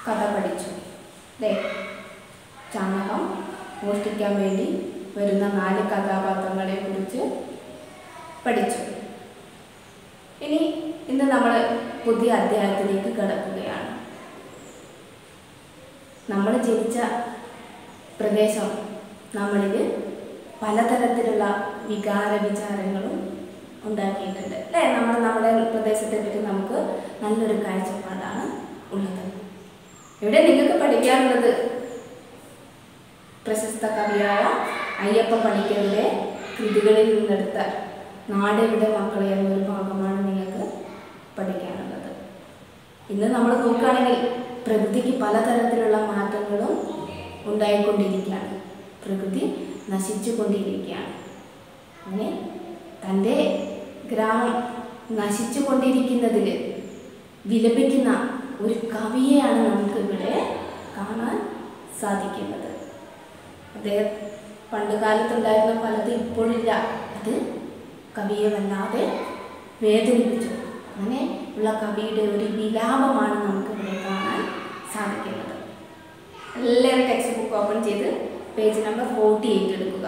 കഥ പഠിച്ചു അല്ലേ ചാണകം മോഷ്ടിക്കാൻ വേണ്ടി വരുന്ന നാല് കഥാപാത്രങ്ങളെ കുറിച്ച് പഠിച്ചു ഇനി ഇന്ന് നമ്മൾ പുതിയ അധ്യായത്തിലേക്ക് കടക്കുകയാണ് നമ്മൾ ജനിച്ച പ്രദേശം നമ്മളിൽ പലതരത്തിലുള്ള വികാര വിചാരങ്ങളും ഉണ്ടാക്കിയിട്ടുണ്ട് അല്ലേ നമ്മൾ നമ്മുടെ പ്രദേശത്തെ പറ്റി നമുക്ക് നല്ലൊരു കാഴ്ചപ്പാടാണ് ഉള്ളത് ഇവിടെ നിങ്ങൾക്ക് പഠിക്കാനുള്ളത് പ്രശസ്ത കവിയായ അയ്യപ്പ പണിക്കരുടെ കൃതികളിൽ നിന്നെടുത്ത നാടെവിടെ മക്കളെ എന്നൊരു ഭാഗമാണ് നിങ്ങൾക്ക് പഠിക്കാനുള്ളത് ഇന്ന് നമ്മൾ നോക്കുകയാണെങ്കിൽ പ്രകൃതിക്ക് പലതരത്തിലുള്ള മാറ്റങ്ങളും ഉണ്ടായിക്കൊണ്ടിരിക്കുകയാണ് പ്രകൃതി നശിച്ചുകൊണ്ടിരിക്കുകയാണ് അങ്ങനെ തൻ്റെ ഗ്രാമം നശിച്ചുകൊണ്ടിരിക്കുന്നതിൽ വിലപിക്കുന്ന ഒരു കവിയെയാണ് നമുക്ക് ഇവിടെ കാണാൻ സാധിക്കുന്നത് അദ്ദേഹം പണ്ട് കാലത്തുണ്ടായിരുന്ന പലതും ഇപ്പോഴില്ല അത് കവിയെ വല്ലാതെ വേദനിപ്പിച്ചു അങ്ങനെ ഉള്ള കവിയുടെ ഒരു വിലാപമാണ് നമുക്ക് ഇവിടെ കാണാൻ സാധിക്കുന്നത് എല്ലാവരും ടെക്സ്റ്റ് ബുക്ക് ഓപ്പൺ ചെയ്ത് പേജ് നമ്പർ ഫോർട്ടി എയ്റ്റ് എടുക്കുക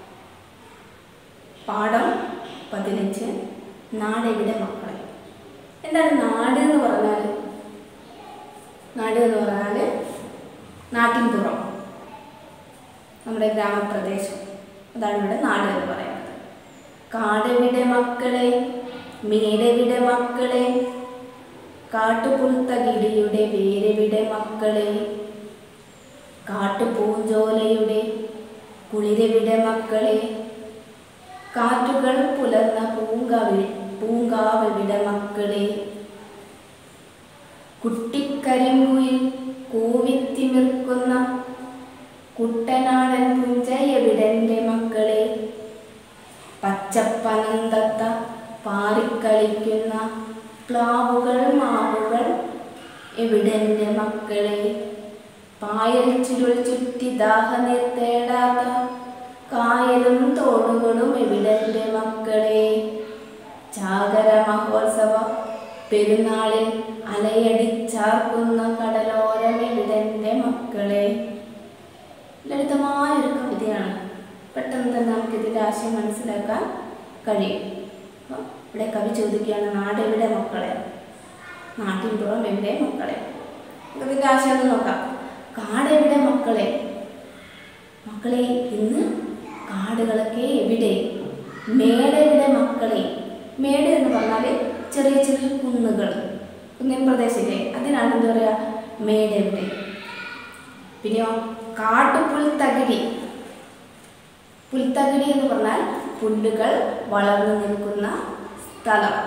പാഠം പതിനഞ്ച് നാടെവിടെ മക്കളെ എന്താണ് നാട് എന്ന് പറഞ്ഞാൽ നാട് എന്ന് പറഞ്ഞാൽ നാട്ടിൻപുറം നമ്മുടെ ഗ്രാമപ്രദേശം അതാണ് ഇവിടെ നാട് എന്ന് പറയുന്നത് കാടെവിടെ മക്കളെ മേടെവിടെ മക്കളെ കാട്ടുപുൽത്തകിടിയുടെ വേരെവിടെ മക്കളെ കാട്ടുപൂഞ്ചോലയുടെ കുളിരെവിടെ മക്കളെ കാറ്റുകൾ പുലർന്ന പൂങ്കാവി പൂങ്കാവെവിടെ മക്കളെ കുട്ടിക്കരിങ്കുയിൽ കൂവിത്തിമിർക്കുന്ന കുട്ടനാടൻ പുഞ്ചയെവിടെൻ്റെ മക്കളെ പച്ചപ്പനന്തത്ത പാറിക്കളിക്കുന്ന പ്ലാവുകൾ മാവുകൾ എവിടെൻ്റെ മക്കളെ പായൽ ചുരുൾ ചുറ്റി ദാഹനീർ തേടാത്ത കായലും തോടുകളും എവിടെൻ്റെ മക്കളെ ചാകര മഹോത്സവ പെരുന്നാളിൽ അലയടിച്ചാർക്കുന്ന കടലോരം എവിടെൻ്റെ മക്കളെ ലളിതമായ ഒരു കവിതയാണ് പെട്ടെന്ന് തന്നെ നമുക്ക് ഇതിൻ്റെ ആശയം മനസ്സിലാക്കാൻ കഴിയും അപ്പം ഇവിടെ കവി ചോദിക്കുകയാണ് നാട് എവിടെ മക്കളെ നാട്ടിൻപുറം എവിടെ മക്കളെ നമുക്ക് ഇതിൻ്റെ ആശയം ഒന്ന് നോക്കാം കാട് എവിടെ മക്കളെ മക്കളെ ഇന്ന് കാടുകളൊക്കെ എവിടെ മേടെവിടെ മക്കളെ മേട് എന്ന് പറഞ്ഞാൽ ചെറിയ ചെറിയ കുന്നുകൾ കുന്നിൻ പ്രദേശമില്ലേ അതിനാണ് എന്താ പറയുക മേടെവിടെ പിന്നെയോ കാട്ടുപുൽത്തകിടി പുൽത്തകിടി എന്ന് പറഞ്ഞാൽ പുല്ലുകൾ വളർന്നു നിൽക്കുന്ന സ്ഥലം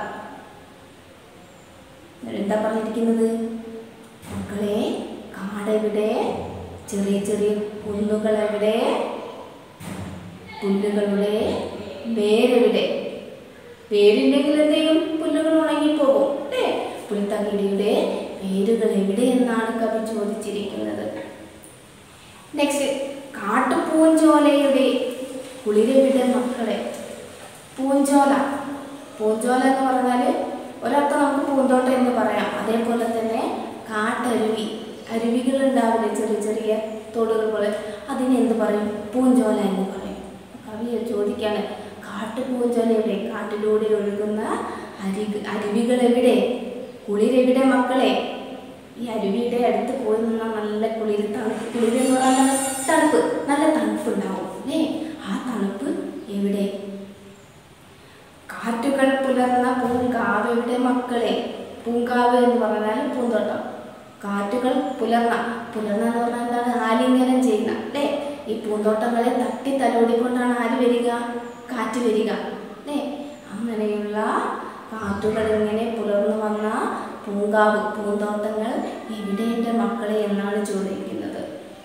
എന്താ പറഞ്ഞിരിക്കുന്നത് മക്കളെ കാടെവിടെ ചെറിയ ചെറിയ കുന്നുകൾ എവിടെ പുല്ലുകളുടെ വേരെവിടെ വേരുണ്ടെങ്കിൽ എന്ത് ചെയ്യും പുല്ലുകൾ ഉണങ്ങിപ്പോകും അല്ലേ പുൽത്തകിടിയുടെ വേരുകൾ എവിടെ എന്നാണ് കവി ചോദിച്ചിരിക്കുന്നത് നെക്സ്റ്റ് കാട്ടുപൂഞ്ചോലയുടെ കുളിരെവിടെ മക്കളെ പൂഞ്ചോല പൂഞ്ചോല എന്ന് പറഞ്ഞാൽ ഒരർത്ഥം നമുക്ക് പൂന്തോട്ടം എന്ന് പറയാം അതേപോലെ തന്നെ കാട്ടരുവി അരുവികൾ ഉണ്ടാവില്ലേ ചെറിയ ചെറിയ തോടുകൾ പോലെ അതിന് എന്ത് പറയും പൂഞ്ചോല എന്ന് പറയും കവി ചോദിക്കാണ് കാട്ടുപൂഞ്ചോല എവിടെ കാട്ടിലൂടെ ഒഴുകുന്ന അരി അരുവികൾ എവിടെ കുളിരെവിടെ മക്കളെ ഈ അരുവിയുടെ അടുത്ത് പോയി നിന്നാൽ നല്ല കുളിര് തണുപ്പ് കുളിര് എന്ന് പറഞ്ഞാൽ തണുപ്പ് നല്ല തണുപ്പുണ്ടാവും അല്ലേ ആ തണുപ്പ് എവിടെ കാറ്റുകൾ പുലർന്ന പൂങ്കാവ് എവിടെ മക്കളെ പൂങ്കാവ് എന്ന് പറഞ്ഞാൽ പൂന്തോട്ടം കാറ്റുകൾ പുലർന്ന പുലർന്ന എന്ന് പറഞ്ഞാൽ എന്താണ് ആലിംഗനം ചെയ്യുന്ന അല്ലേ ഈ പൂന്തോട്ടങ്ങളെ തട്ടി തലോടിക്കൊണ്ടാണ് ആര് വരിക കാറ്റ് വരിക അല്ലേ അങ്ങനെയുള്ള കാറ്റുകൾ ഇങ്ങനെ പുലർന്നു വന്ന പൂങ്കാവ് പൂന്തോട്ടങ്ങൾ എവിടെ എൻ്റെ മക്കളെ എന്നാണ് ചോദിക്കുന്നത്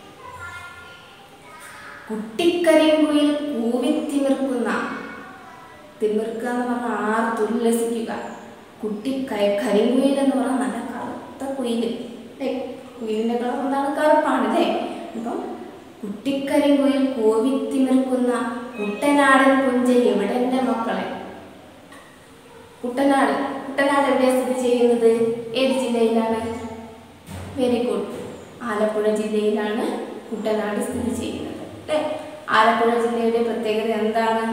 കുട്ടിക്കരിങ്കുയിൽ കൂവിത്തിമിർക്കുന്ന തിമിർക്കുക എന്ന് പറഞ്ഞാൽ ആർത്തുല്ലസിക്കുക കുട്ടി ക- കരിങ്കുയിൽ എന്ന് പറഞ്ഞാൽ നല്ല കറുത്ത കുയിൽ അല്ലേ കുയിലിൻ്റെ കളർ എന്താണ് കറുപ്പാണ് അല്ലേ അപ്പം കുട്ടിക്കരിങ്കുയിൽ കോവിത്തിമിർക്കുന്ന കുട്ടനാടൻ പുഞ്ച എവിടെ എൻ്റെ മക്കളെ കുട്ടനാട് കുട്ടനാട് എവിടെയാണ് സ്ഥിതി ചെയ്യുന്നത് ഏത് ജില്ലയിലാണ് വെരി ഗുഡ് ജില്ലയിലാണ് കുട്ടനാട് സ്ഥിതി ചെയ്യുന്നത് അല്ലേ ആലപ്പുഴ ജില്ലയുടെ പ്രത്യേകത എന്താണ്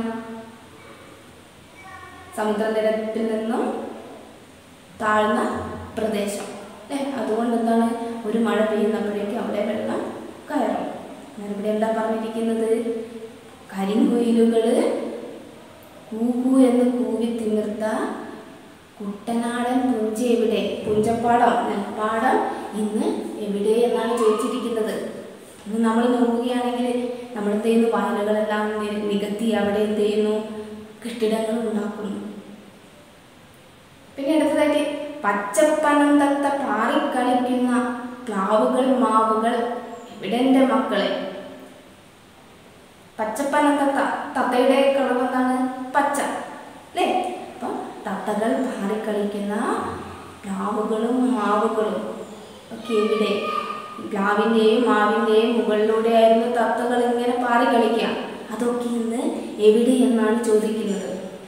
സമുദ്രനിരപ്പിൽ നിന്നും താഴ്ന്ന പ്രദേശം അല്ലേ അതുകൊണ്ട് എന്താണ് ഒരു മഴ പെയ്യുന്നപ്പോഴേക്കും അവിടെ വെള്ളം കയറും അങ്ങനെ ഇവിടെ എന്താ പറഞ്ഞിരിക്കുന്നത് കരിങ്കുയിലുകൾ കൂകു എന്ന് കൂവി തിമിർത്ത കുട്ടനാടൻ പുഞ്ച എവിടെ പുഞ്ചപ്പാടം നെൽപ്പാടം ഇന്ന് എവിടെ എന്നാണ് ചോദിച്ചിരിക്കുന്നത് ഇന്ന് നമ്മൾ നോക്കുകയാണെങ്കിൽ നമ്മൾ എന്ത് ചെയ്യുന്നു വയലുകളെല്ലാം നി- നികത്തി അവിടെ എന്ത് ചെയ്യുന്നു കെട്ടിടങ്ങൾ ഉണ്ടാക്കുന്നു പിന്നെ അടുത്തതായിട്ട് പച്ചപ്പനന്തത്ത പാറിക്കളിക്കുന്ന പ്ലാവുകൾ മാവുകൾ എവിടെ എൻ്റെ മക്കളെ പച്ചപ്പനന്തത്ത തത്തയുടെ കളർ എന്താണ് പച്ച അല്ലേ അപ്പം തത്തകൾ പാറിക്കളിക്കുന്ന പ്ലാവുകളും മാവുകളും ഒക്കെ എവിടെ ഈ പ്ലാവിൻ്റെയും മാവിൻ്റെയും മുകളിലൂടെയായിരുന്നു തത്തകൾ ഇങ്ങനെ പാറിക്കളിക്കുക അതൊക്കെ ഇന്ന് എവിടെ എന്നാണ് ചോദിക്കുന്നത്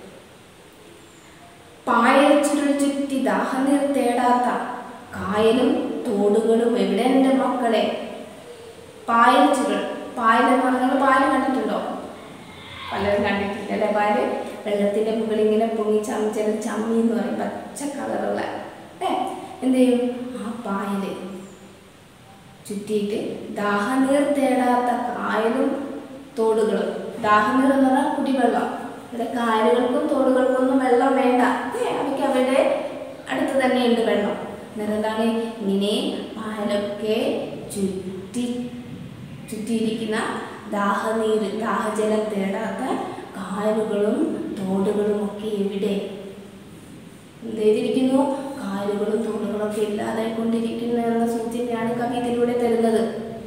പായൽ ചുരുൾ ചുറ്റി ദാഹനീർ തേടാത്ത കായലും തോടുകളും എവിടെ എൻ്റെ മക്കളെ പായൽ ചുരുൾ പായൽ എന്ന് പറഞ്ഞാൽ പായൽ കണ്ടിട്ടുണ്ടോ പലരും കണ്ടിട്ടില്ല അല്ലേ പായൽ വെള്ളത്തിൻ്റെ മുകളിൽ ഇങ്ങനെ പൊങ്ങി ചമച്ചൽ ചമ്മി എന്ന് പറയും പച്ച കളറുള്ള ഏ എന്ത് ചെയ്യും ആ പായൽ ചുറ്റിയിട്ട് ദാഹനീർ തേടാത്ത കായലും തോടുകളും ദാഹനീർ എന്ന് പറഞ്ഞാൽ കുടിവെള്ളം ഇവിടെ കായലുകൾക്കും തോടുകൾക്കൊന്നും വെള്ളം വേണ്ട ഏ അവയ്ക്ക് അവരുടെ അടുത്ത് തന്നെയുണ്ട് വെള്ളം അന്നേരം എന്താണ് ഇങ്ങനെ പായലൊക്കെ ചുറ്റി ചുറ്റിയിരിക്കുന്ന ദാഹനീര് ദാഹജലം തേടാത്ത കായലുകളും തോടുകളും ഒക്കെ എവിടെ എന്ത് ചെയ്തിരിക്കുന്നു കായലുകളും തോടുകളും ഒക്കെ ഇല്ലാതായിക്കൊണ്ടിരിക്കുന്നു എന്ന സൂചനയാണ് കവി ഇതിലൂടെ തരുന്നത്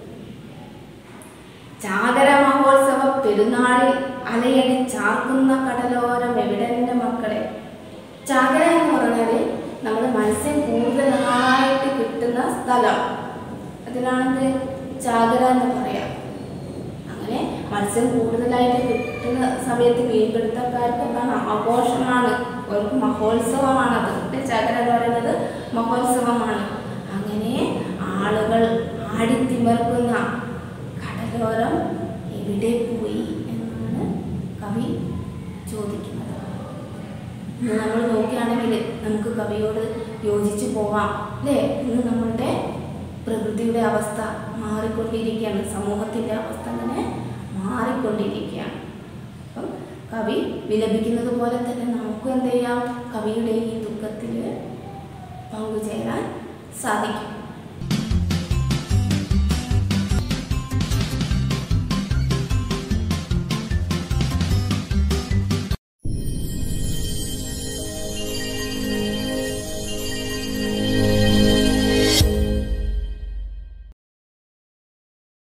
ചാകര മഹോത്സവ പെരുന്നാളിൽ അലയടി ചാർക്കുന്ന കടലോരം എവിടെ എൻ്റെ മക്കളെ ചാകര എന്ന് പറഞ്ഞാൽ നമ്മൾ മത്സ്യം കൂടുതലായിട്ട് കിട്ടുന്ന സ്ഥലം അതിനാണെന്ത് ചാകര എന്ന് പറയാം അങ്ങനെ മത്സ്യം കൂടുതലായിട്ട് കിട്ടുന്ന സമയത്ത് മീൻപിടുത്തക്കാർക്ക് എന്താണ് ആഘോഷമാണ് അവർക്ക് മഹോത്സവമാണത് അല്ലേ? ചാകര എന്ന് പറയുന്നത് മഹോത്സവമാണ് അങ്ങനെ ആളുകൾ ആടിത്തിമർക്കുന്ന കടലോരം എവിടെ പോയി എന്നാണ് കവി ചോദിക്കുന്നത് ഇന്ന് നമ്മൾ നോക്കുകയാണെങ്കിൽ നമുക്ക് കവിയോട് യോജിച്ച് പോവാം അല്ലേ ഇന്ന് നമ്മളുടെ പ്രകൃതിയുടെ അവസ്ഥ മാറിക്കൊണ്ടിരിക്കുകയാണ് സമൂഹത്തിൻ്റെ അവസ്ഥ അങ്ങനെ മാറിക്കൊണ്ടിരിക്കുകയാണ് അപ്പം കവി വിലപിക്കുന്നത് പോലെ തന്നെ നമുക്കും എന്ത് ചെയ്യാം കവിയുടെ ഈ ദുഃഖത്തിൽ പങ്കുചേരാൻ സാധിക്കും